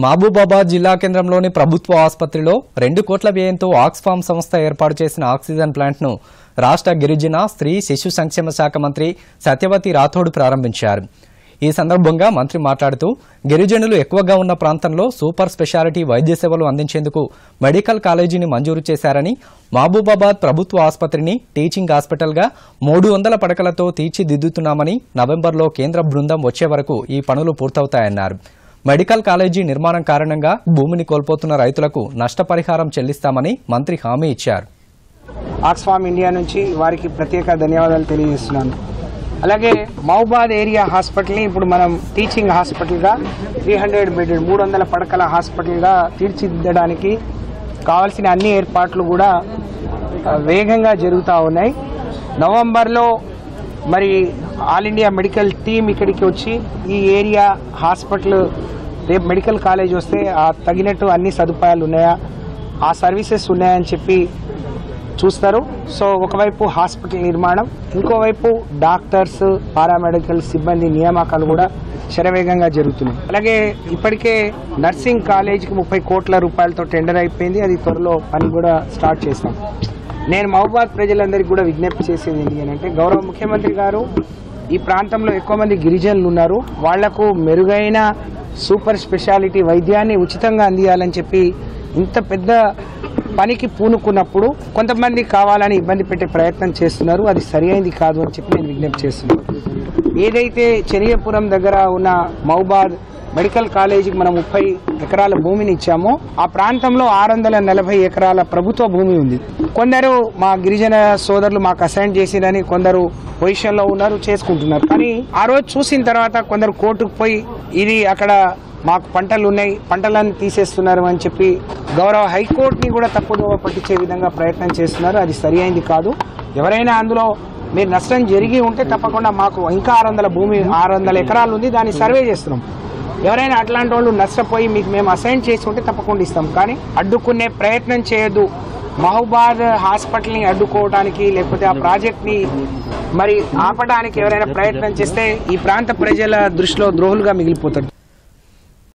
మహబూబాబాద్ జిల్లా కేంద్రంలోని ప్రభుత్వ ఆసుపత్రిలో రెండు కోట్ల వ్యయంతో ఆక్స్ఫామ్ సంస్థ ఏర్పాటు చేసిన ఆక్సిజన్ ప్లాంట్ను రాష్ట్ర గిరిజన స్త్రీ శిశు సంక్షేమ శాఖ మంత్రి సత్యవతి రాథోడ్ ప్రారంభించారు ఈ సందర్భంగా మంత్రి మాట్లాడుతూ గిరిజనులు ఎక్కువగా ఉన్న ప్రాంతంలో సూపర్ స్పెషాలిటీ వైద్య సేవలు అందించేందుకు మెడికల్ కాలేజీని మంజూరు చేశారని మహబూబాబాద్ ప్రభుత్వ ఆసుపత్రిని టీచింగ్ హాస్పిటల్గా మూడు వందల పడకలతో తీర్చిదిద్దుతున్నామని నవంబర్లో కేంద్ర బృందం వచ్చే వరకు ఈ పనులు పూర్తవుతాయన్నారు మెడికల్ కాలేజీ నిర్మాణం కారణంగా భూమిని కోల్పోతున్న రైతులకు నష్టపరిహారం చెల్లిస్తామని మంత్రి హామీ ఇచ్చారు ఆక్స్ఫామ్ ఇండియా నుంచి వారికి ప్రత్యేక ధన్యవాదాలు తెలియజేస్తున్నాను అలాగే మహబాద్ ఏరియా హాస్పిటల్ని ఇప్పుడు మనం టీచింగ్ హాస్పిటల్గా త్రీ హండ్రెడ్ బెడ్ మూడు వందల పడకల హాస్పిటల్గా తీర్చిదిద్దడానికి కావాల్సిన అన్ని ఏర్పాట్లు కూడా ఆ, వేగంగా జరుగుతూ ఉన్నాయి నవంబర్లో మరి ఆల్ ఇండియా మెడికల్ టీం ఇక్కడికి వచ్చి ఈ ఏరియా హాస్పిటల్ రేపు మెడికల్ కాలేజ్ వస్తే ఆ తగినట్టు అన్ని సదుపాయాలు ఉన్నాయా ఆ సర్వీసెస్ ఉన్నాయని చెప్పి చూస్తారు సో ఒకవైపు హాస్పిటల్ నిర్మాణం ఇంకోవైపు డాక్టర్స్ పారామెడికల్ సిబ్బంది నియామకాలు కూడా శరవేగంగా జరుగుతున్నాయి అలాగే ఇప్పటికే నర్సింగ్ కాలేజీకి ముప్పై కోట్ల రూపాయలతో టెండర్ అయిపోయింది అది త్వరలో పని కూడా స్టార్ట్ చేస్తాం నేను మహబాద్ ప్రజలందరికీ కూడా విజ్ఞప్తి చేసేది ఏంటి అని అంటే గౌరవ ముఖ్యమంత్రి గారు ఈ ప్రాంతంలో ఎక్కువ మంది గిరిజనులు ఉన్నారు వాళ్లకు మెరుగైన సూపర్ స్పెషాలిటీ వైద్యాన్ని ఉచితంగా అందియాలని చెప్పి ఇంత పెద్ద పనికి పూనుకున్నప్పుడు కొంతమంది కావాలని ఇబ్బంది పెట్టే ప్రయత్నం చేస్తున్నారు అది సరి అయింది కాదు అని చెప్పి నేను విజ్ఞప్తి చేస్తున్నాను ఏదైతే చెరియపురం దగ్గర ఉన్న మౌబాద్ మెడికల్ కాలేజీకి మనం ముప్పై ఎకరాల భూమిని ఇచ్చామో ఆ ప్రాంతంలో ఆరు వందల నలభై ఎకరాల ప్రభుత్వ భూమి ఉంది కొందరు మా గిరిజన సోదరులు మాకు అసైన్ చేసిరని కొందరు పొజిషన్లో ఉన్నారు చేసుకుంటున్నారు కానీ ఆ రోజు చూసిన తర్వాత కొందరు కోర్టుకు పోయి ఇది అక్కడ మాకు పంటలు ఉన్నాయి పంటలను తీసేస్తున్నారు అని చెప్పి గౌరవ హైకోర్టుని కూడా తప్పుదోవ పట్టించే విధంగా ప్రయత్నం చేస్తున్నారు అది సరి అయింది కాదు ఎవరైనా అందులో మీరు నష్టం జరిగి ఉంటే తప్పకుండా మాకు ఇంకా ఆరు వందల భూమి ఆరు వందల ఎకరాలు ఉంది దాన్ని సర్వే చేస్తున్నాం ఎవరైనా అట్లాంటి వాళ్ళు నష్టపోయి మీకు మేము అసైన్ చేసి ఉంటే తప్పకుండా ఇస్తాం కానీ అడ్డుకునే ప్రయత్నం చేయొద్దు మహబాద్ హాస్పిటల్ని అడ్డుకోవడానికి లేకపోతే ఆ ప్రాజెక్ట్ని మరి ఆపడానికి ఎవరైనా ప్రయత్నం చేస్తే ఈ ప్రాంత ప్రజల దృష్టిలో ద్రోహులుగా మిగిలిపోతారు